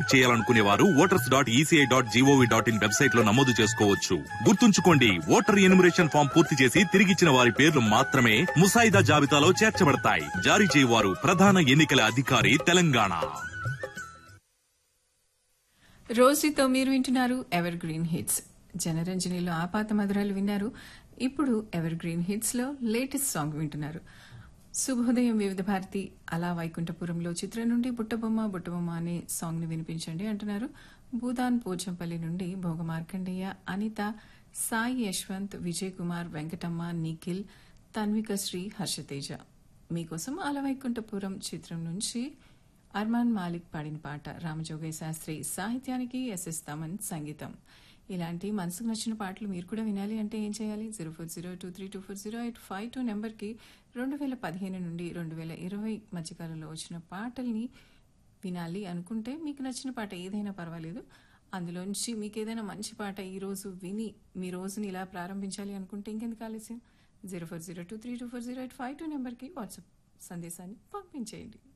చేయాలనుకునే వారు voters dot ECI dot gov dot in website లో నమోదు చేసుకోవచ్చు గుర్తుంచుకోండి ఓటర్ ఎన్యుమరేషన్ ఫామ్ పూర్తి చేసి తిరిగిచ్చిన వారి పేర్లు మాత్రమే ముసాయిదా జాబితాలో చేర్చబడతాయి జారీ చేయవారు ప్రధాన ఎన్నికల అధికారి తెలంగాణ రోజీతో మీరు వింటున్నారు ఎవర్ గ్రీన్ హిట్స్ జనరంజనిలో ఆపాత మధురాలు విన్నారు ఇప్పుడు ఎవర్ గ్రీన్ హిట్స్ లో లేటెస్ట్ సాంగ్ వింటున్నారు శుభోదయం వివిధ భారతి అలా వైకుంఠపురంలో చిత్రం నుండి బుట్టబొమ్మ బుట్టబొమ్మ అనే సాంగ్ ని వినిపించండి అంటున్నారు భూదాన్ పోచంపల్లి నుండి భోగ మార్కండేయ అనిత సాయి యశ్వంత్ విజయ్ కుమార్ వెంకటమ్మ నిఖిల్ తన్విక శ్రీ హర్షతేజ మీకోసం అలా వైకుంఠపురం చిత్రం నుంచి అర్మాన్ మాలిక్ పాడిన పాట రామజోగయ్య శాస్త్రి సాహిత్యానికి ఎస్ఎస్ తమన్ సంగీతం ఇలాంటి మనసుకు నచ్చిన పాటలు మీరు కూడా వినాలి అంటే ఏం చేయాలి zero four zero two three two four zero eight five two నెంబర్కి రెండు వేల పదిహేను నుండి రెండు వేల ఇరవై మధ్యకాలంలో వచ్చిన పాటల్ని వినాలి అనుకుంటే మీకు నచ్చిన పాట ఏదైనా పర్వాలేదు అందులోంచి మీకు ఏదైనా మంచి పాట ఈ రోజు విని మీ రోజుని ఇలా ప్రారంభించాలి అనుకుంటే ఇంకెందుకు ఆలస్యం zero four zero two three two four zero eight five two నెంబర్కి వాట్సాప్ సందేశాన్ని పంపించేయండి